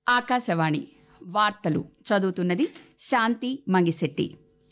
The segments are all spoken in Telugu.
ఆకాశవాణి వార్తలు చదువుతున్నది శాంతి మంగిశెట్టి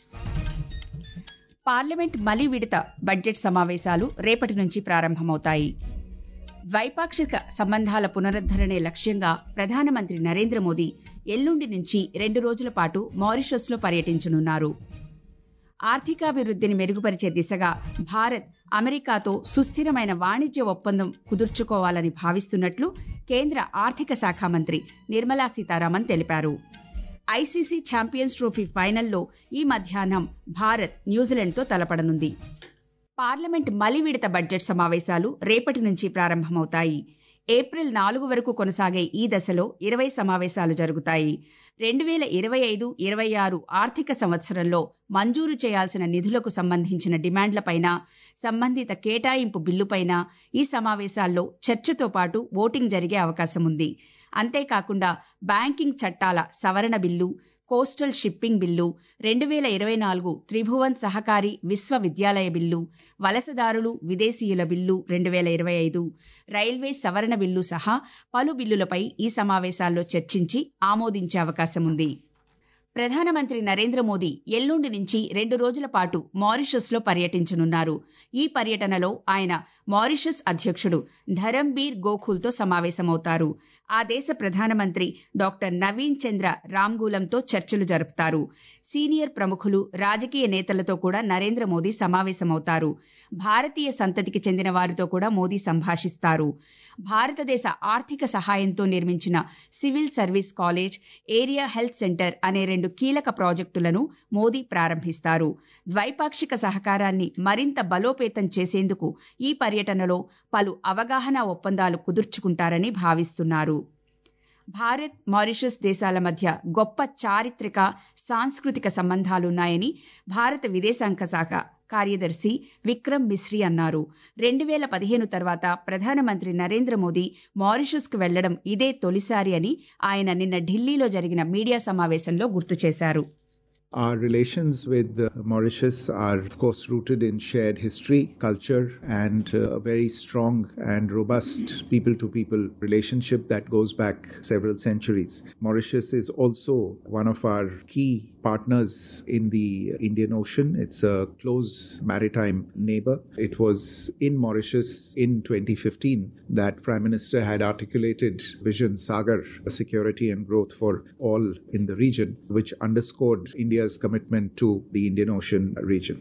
పార్లమెంట్ మలి విడత బడ్జెట్ సమావేశాలు రేపటి నుంచి ప్రారంభమవుతాయి ద్వైపాక్షిక సంబంధాల పునరుద్దరణే లక్ష్యంగా ప్రధానమంత్రి నరేంద్ర మోదీ ఎల్లుండి నుంచి రెండు రోజుల పాటు మారిషస్లో పర్యటించనున్నారు ఆర్థికాభివృద్ధిని మెరుగుపరిచే దిశగా భారత్ అమెరికాతో సుస్థిరమైన వాణిజ్య ఒప్పందం కుదుర్చుకోవాలని భావిస్తున్నట్లు కేంద్ర ఆర్థిక శాఖ మంత్రి నిర్మలా సీతారామన్ తెలిపారు ఐసీసీ ఛాంపియన్స్ ట్రోఫీ ఫైనల్లో ఈ మధ్యాహ్నం భారత్ న్యూజిలాండ్తో తలపడనుంది పార్లమెంట్ మలి విడత బడ్జెట్ సమావేశాలు రేపటి నుంచి ప్రారంభమవుతాయి ఏప్రిల్ నాలుగు వరకు కొనసాగే ఈ దశలో ఇరవై సమావేశాలు జరుగుతాయి రెండు వేల ఇరవై ఐదు ఇరవై ఆరు ఆర్థిక సంవత్సరంలో మంజూరు చేయాల్సిన నిధులకు సంబంధించిన డిమాండ్లపైన సంబంధిత కేటాయింపు బిల్లుపైన ఈ సమావేశాల్లో చర్చతో పాటు ఓటింగ్ జరిగే అవకాశం ఉంది అంతేకాకుండా బ్యాంకింగ్ చట్టాల సవరణ బిల్లు కోస్టల్ షిప్పింగ్ బిల్లు రెండు వేల ఇరవై నాలుగు త్రిభువన్ సహకారి విశ్వవిద్యాలయ బిల్లు వలసదారులు విదేశీయుల బిల్లు రెండు వేల ఇరవై ఐదు రైల్వే సవరణ బిల్లు సహా పలు బిల్లులపై ఈ సమావేశాల్లో చర్చించి ఆమోదించే అవకాశం ఉంది ప్రధానమంత్రి నరేంద్ర మోదీ ఎల్లుండి నుంచి రెండు రోజుల పాటు మారిషస్లో పర్యటించనున్నారు ఈ పర్యటనలో ఆయన మారిషస్ అధ్యక్షుడు ధరంబీర్ గోఖుల్తో సమావేశమవుతారు ఆ దేశ ప్రధానమంత్రి డాక్టర్ నవీన్ చంద్ర రామ్గూలంతో చర్చలు జరుపుతారు సీనియర్ ప్రముఖులు రాజకీయ నేతలతో కూడా నరేంద్ర మోదీ సమావేశమవుతారు భారతీయ సంతతికి చెందిన వారితో కూడా మోదీ సంభాషిస్తారు భారతదేశ ఆర్థిక సహాయంతో నిర్మించిన civil service college area health centre అనే రెండు కీలక ప్రాజెక్టులను మోదీ ప్రారంభిస్తారు ద్వైపాక్షిక సహకారాన్ని మరింత బలోపేతం చేసేందుకు ఈ పర్యటనలో పలు అవగాహన ఒప్పందాలు కుదుర్చుకుంటారని భావిస్తున్నారు భారత్ మారిషస్ దేశాల మధ్య గొప్ప చారిత్రక సాంస్కృతిక సంబంధాలున్నాయని భారత విదేశాంగ శాఖ కార్యదర్శి విక్రమ్ మిశ్రీ అన్నారు రెండు వేల పదిహేను తర్వాత ప్రధానమంత్రి నరేంద్ర మోదీ మారిషస్కు వెళ్లడం ఇదే తొలిసారి అని ఆయన నిన్న ఢిల్లీలో జరిగిన మీడియా సమావేశంలో గుర్తు చేశారు Our relations with uh, Mauritius are, of course, rooted in shared history, culture, and uh, a very strong and robust people to people relationship that goes back several centuries. Mauritius is also one of our key partners in the Indian Ocean. It's a close maritime neighbor. It was in Mauritius in 2015 that Prime Minister had articulated Vision Sagar, security and growth for all in the region, which underscored India's commitment to the Indian Ocean region.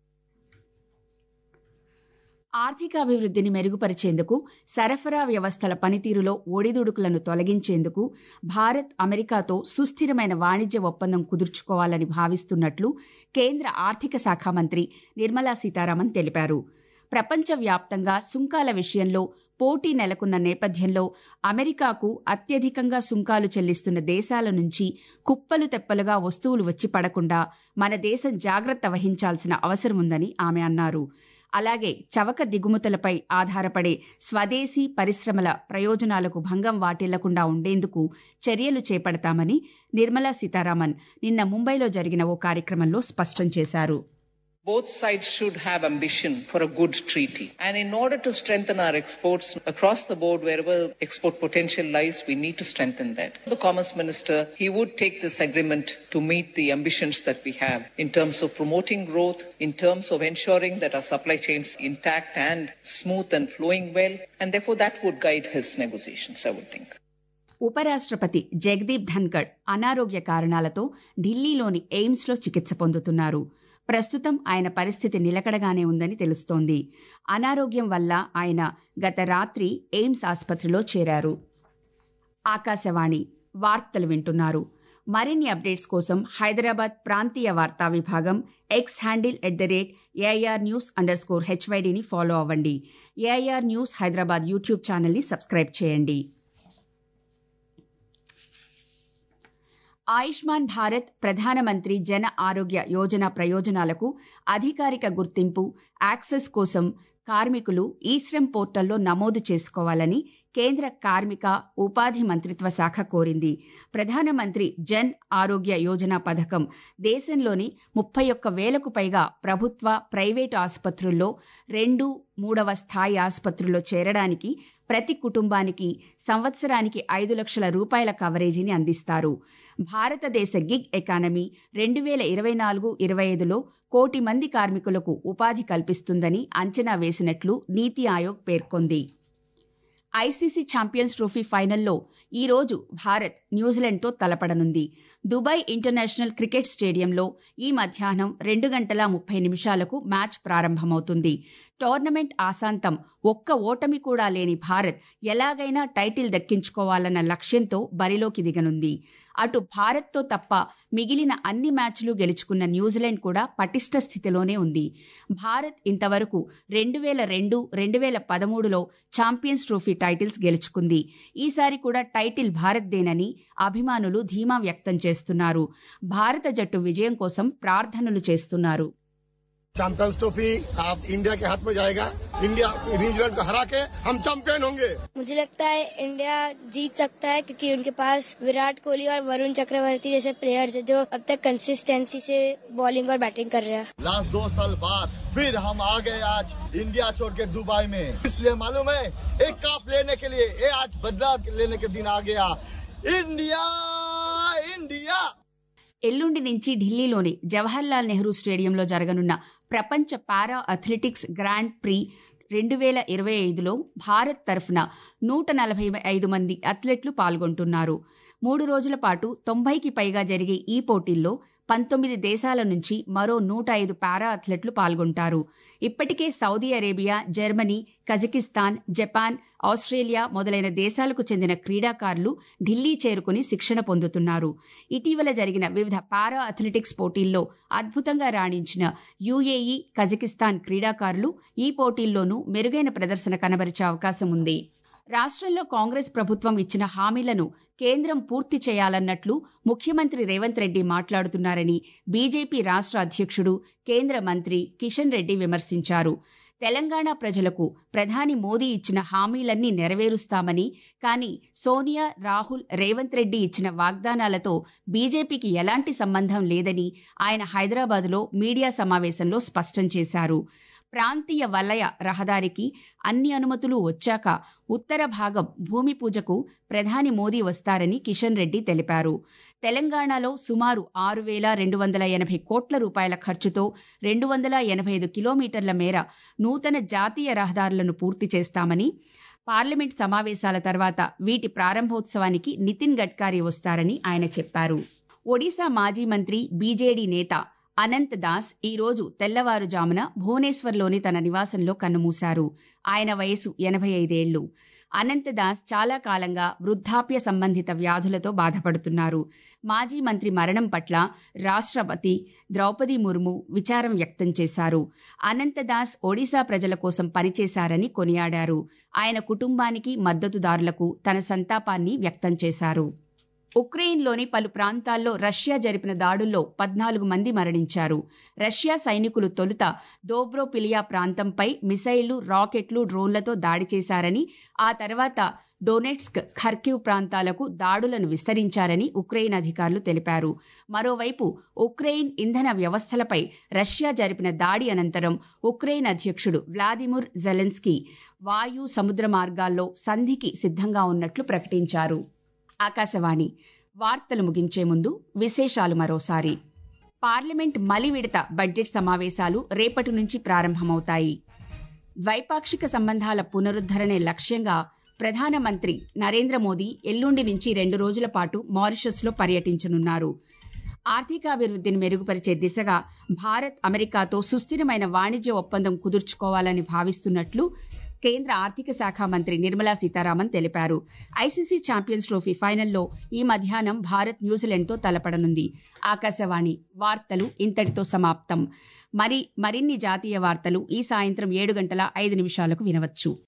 ఆర్థికాభివృద్ధిని మెరుగుపరిచేందుకు సరఫరా వ్యవస్థల పనితీరులో ఒడిదుడుకులను తొలగించేందుకు భారత్ అమెరికాతో సుస్థిరమైన వాణిజ్య ఒప్పందం కుదుర్చుకోవాలని భావిస్తున్నట్లు కేంద్ర ఆర్థిక శాఖ మంత్రి నిర్మలా సీతారామన్ తెలిపారు ప్రపంచవ్యాప్తంగా సుంకాల విషయంలో పోటీ నెలకొన్న నేపథ్యంలో అమెరికాకు అత్యధికంగా సుంకాలు చెల్లిస్తున్న దేశాల నుంచి కుప్పలు తెప్పలుగా వస్తువులు వచ్చి పడకుండా మన దేశం జాగ్రత్త వహించాల్సిన అవసరం ఉందని ఆమె అన్నారు అలాగే చవక దిగుమతులపై ఆధారపడే స్వదేశీ పరిశ్రమల ప్రయోజనాలకు భంగం వాటిల్లకుండా ఉండేందుకు చర్యలు చేపడతామని నిర్మలా సీతారామన్ నిన్న ముంబైలో జరిగిన ఓ కార్యక్రమంలో స్పష్టం చేశారు Both sides should have ambition for a good treaty. And in order to strengthen our exports across the board, wherever export potential lies, we need to strengthen that. The Commerce Minister, he would take this agreement to meet the ambitions that we have in terms of promoting growth, in terms of ensuring that our supply chains intact and smooth and flowing well. And therefore that would guide his negotiations, I would think. ఉపరాష్ట్రపతి జగదీప్ ధన్కడ్ అనారోగ్య కారణాలతో ఢిల్లీలోని ఎయిమ్స్లో చికిత్స పొందుతున్నారు ప్రస్తుతం ఆయన పరిస్థితి నిలకడగానే ఉందని తెలుస్తోంది అనారోగ్యం వల్ల ఆయన గత రాత్రి ఎయిమ్స్ ఆసుపత్రిలో చేరారు ఆకాశవాణి వార్తలు వింటున్నారు మరిన్ని అప్డేట్స్ కోసం హైదరాబాద్ ప్రాంతీయ వార్తా విభాగం X handle at the rate AIR news underscore హెచ్వైడీని ఫాలో అవ్వండి ఏఐఆర్ న్యూస్ హైదరాబాద్ యూట్యూబ్ ఛానల్ని సబ్స్క్రైబ్ చేయండి ఆయుష్మాన్ భారత్ ప్రధానమంత్రి జన ఆరోగ్య యోజన ప్రయోజనాలకు అధికారిక గుర్తింపు యాక్సెస్ కోసం కార్మికులు ఈ శ్రమ్ పోర్టల్లో నమోదు చేసుకోవాలని కేంద్ర కార్మిక ఉపాధి మంత్రిత్వ శాఖ కోరింది ప్రధానమంత్రి జన్ ఆరోగ్య యోజన పథకం దేశంలోని ముప్పై ఒక్క వేలకు పైగా ప్రభుత్వ ప్రైవేటు ఆసుపత్రుల్లో రెండు మూడవ స్థాయి ఆసుపత్రుల్లో చేరడానికి ప్రతి కుటుంబానికి సంవత్సరానికి ఐదు లక్షల రూపాయల కవరేజీని అందిస్తారు భారతదేశ గిగ్ ఎకానమీ రెండు వేల ఇరవై నాలుగు ఇరవై ఐదులో కోటి మంది కార్మికులకు ఉపాధి కల్పిస్తుందని అంచనా వేసినట్లు నీతి ఆయోగ్ పేర్కొంది ఐసీసీ ఛాంపియన్స్ ట్రోఫీ ఫైనల్లో ఈ రోజు భారత్ న్యూజిలాండ్తో తలపడనుంది దుబాయ్ ఇంటర్నేషనల్ క్రికెట్ స్టేడియంలో ఈ మధ్యాహ్నం రెండు గంటల ముప్పై నిమిషాలకు మ్యాచ్ ప్రారంభమవుతుంది టోర్నమెంట్ ఆశాంతం ఒక్క ఓటమి కూడా లేని భారత్ ఎలాగైనా టైటిల్ దక్కించుకోవాలన్న లక్ష్యంతో బరిలోకి దిగనుంది అటు భారత్తో తప్ప మిగిలిన అన్ని మ్యాచ్లు గెలుచుకున్న న్యూజిలాండ్ కూడా పటిష్ట స్థితిలోనే ఉంది భారత్ ఇంతవరకు రెండు వేల రెండు రెండు వేల పదమూడులో ఛాంపియన్స్ ట్రోఫీ టైటిల్స్ గెలుచుకుంది ఈసారి కూడా టైటిల్ భారత్దేనని అభిమానులు ధీమా వ్యక్తం చేస్తున్నారు భారత జట్టు విజయం కోసం ప్రార్థనలు చేస్తున్నారు चैंपियंस ट्रॉफी आप इंडिया के हाथ में जाएगा इंडिया न्यूजीलैंड को हरा के हम चैंपियन होंगे मुझे लगता है इंडिया जीत सकता है क्योंकि उनके पास विराट कोहली और वरुण चक्रवर्ती जैसे प्लेयर्स है जो अब तक कंसिस्टेंसी से बॉलिंग और बैटिंग कर रहे हैं लास्ट दो साल बाद फिर हम आ गए आज इंडिया छोड़ के दुबई में इसलिए मालूम है एक कप लेने के लिए ये आज बदला लेने के दिन आ गया इंडिया इंडिया ఎల్లుండి నుంచి ఢిల్లీలోని జవహర్లాల్ నెహ్రూ స్టేడియంలో జరగనున్న ప్రపంచ పారా అథ్లెటిక్స్ గ్రాండ్ ప్రీ రెండు వేల ఇరవై ఐదులో భారత్ తరఫున నూట నలభై ఐదు మంది అథ్లెట్లు పాల్గొంటున్నారు మూడు రోజుల పాటు తొంభైకి పైగా జరిగే ఈ పోటీల్లో పంతొమ్మిది దేశాల నుంచి మరో నూట ఐదు పారా అథ్లెట్లు పాల్గొంటారు ఇప్పటికే Saudi Arabia Germany Kazakhstan Japan Australia మొదలైన దేశాలకు చెందిన క్రీడాకారులు ఢిల్లీ చేరుకుని శిక్షణ పొందుతున్నారు ఇటీవల జరిగిన వివిధ పారా అథ్లెటిక్స్ పోటీల్లో అద్భుతంగా రాణించిన యుఏఈ కజకిస్తాన్ క్రీడాకారులు ఈ పోటీల్లోనూ మెరుగైన ప్రదర్శన కనబరిచే అవకాశం ఉంది రాష్ట్రంలో కాంగ్రెస్ ప్రభుత్వం ఇచ్చిన హామీలను కేంద్రం పూర్తి చేయాలన్నట్లు ముఖ్యమంత్రి రేవంత్ రెడ్డి మాట్లాడుతున్నారని బీజేపీ రాష్ట్ర అధ్యక్షుడు కేంద్ర మంత్రి కిషన్ రెడ్డి విమర్శించారు తెలంగాణ ప్రజలకు ప్రధాని మోదీ ఇచ్చిన హామీలన్నీ నెరవేరుస్తామని కానీ సోనియా రాహుల్ రేవంత్ రెడ్డి ఇచ్చిన వాగ్దానాలతో బీజేపీకి ఎలాంటి సంబంధం లేదని ఆయన హైదరాబాద్లో మీడియా సమావేశంలో స్పష్టం చేశారు ప్రాంతీయ వలయ రహదారికి అన్ని అనుమతులు వచ్చాక ఉత్తర భాగం భూమి పూజకు ప్రధాని మోదీ వస్తారని కిషన్ రెడ్డి తెలిపారు తెలంగాణలో సుమారు ఆరు వేల రెండు వందల ఎనభై కోట్ల రూపాయల ఖర్చుతో రెండు వందల ఎనభై ఐదు కిలోమీటర్ల మేర నూతన జాతీయ రహదారులను పూర్తి చేస్తామని పార్లమెంట్ సమావేశాల తర్వాత వీటి ప్రారంభోత్సవానికి నితిన్ గడ్కారీ వస్తారని ఆయన చెప్పారు ఒడిశా మాజీ మంత్రి బీజేడీ నేత అనంత్ దాస్ ఈ రోజు తెల్లవారుజామున భువనేశ్వర్లోని తన నివాసంలో కన్నుమూశారు ఆయన వయసు ఎనభై ఐదేళ్లు అనంత్ దాస్ చాలా కాలంగా వృద్ధాప్య సంబంధిత వ్యాధులతో బాధపడుతున్నారు మాజీ మంత్రి మరణం పట్ల రాష్ట్రపతి ద్రౌపది ముర్ము విచారం వ్యక్తం చేశారు అనంత దాస్ ఒడిశా ప్రజల కోసం పనిచేశారని కొనియాడారు ఆయన కుటుంబానికి మద్దతుదారులకు తన సంతాపాన్ని వ్యక్తం చేశారు ఉక్రెయిన్లోని పలు ప్రాంతాల్లో రష్యా జరిపిన దాడుల్లో పద్నాలుగు మంది మరణించారు రష్యా సైనికులు తొలుత దోబ్రోపిలియా ప్రాంతంపై మిసైళ్లు రాకెట్లు డ్రోన్లతో దాడి చేశారని ఆ తర్వాత డొనెట్స్క్ ఖర్కివ్ ప్రాంతాలకు దాడులను విస్తరించారని ఉక్రెయిన్ అధికారులు తెలిపారు మరోవైపు ఉక్రెయిన్ ఇంధన వ్యవస్థలపై రష్యా జరిపిన దాడి అనంతరం ఉక్రెయిన్ అధ్యక్షుడు వ్లాదిమిర్ జెలెన్స్కీ వాయు సముద్ర మార్గాల్లో సంధికి సిద్ధంగా ఉన్నట్లు ప్రకటించారు ఆకాశవాణి వార్తలు ముగించే ముందు విశేషాలు మరోసారి పార్లమెంట్ మలి విడత బడ్జెట్ సమావేశాలు రేపటి నుంచి ప్రారంభమవుతాయి ద్వైపాక్షిక సంబంధాల పునరుద్దరణే లక్ష్యంగా ప్రధానమంత్రి నరేంద్ర మోదీ ఎల్లుండి నుంచి రెండు రోజుల పాటు మారిషస్లో పర్యటించనున్నారు ఆర్థికాభివృద్ధిని మెరుగుపరిచే దిశగా భారత్ అమెరికాతో సుస్థిరమైన వాణిజ్య ఒప్పందం కుదుర్చుకోవాలని భావిస్తున్నట్లు కేంద్ర ఆర్థిక శాఖ మంత్రి నిర్మలా సీతారామన్ తెలిపారు ఐసీసీ ఛాంపియన్స్ ట్రోఫీ ఫైనల్లో ఈ మధ్యాహ్నం భారత్ న్యూజిలాండ్తో తలపడనుంది ఆకాశవాణి వార్తలు ఇంతటితో సమాప్తం మరి మరిన్ని జాతీయ వార్తలు ఈ సాయంత్రం ఏడు గంటల ఐదు నిమిషాలకు వినవచ్చు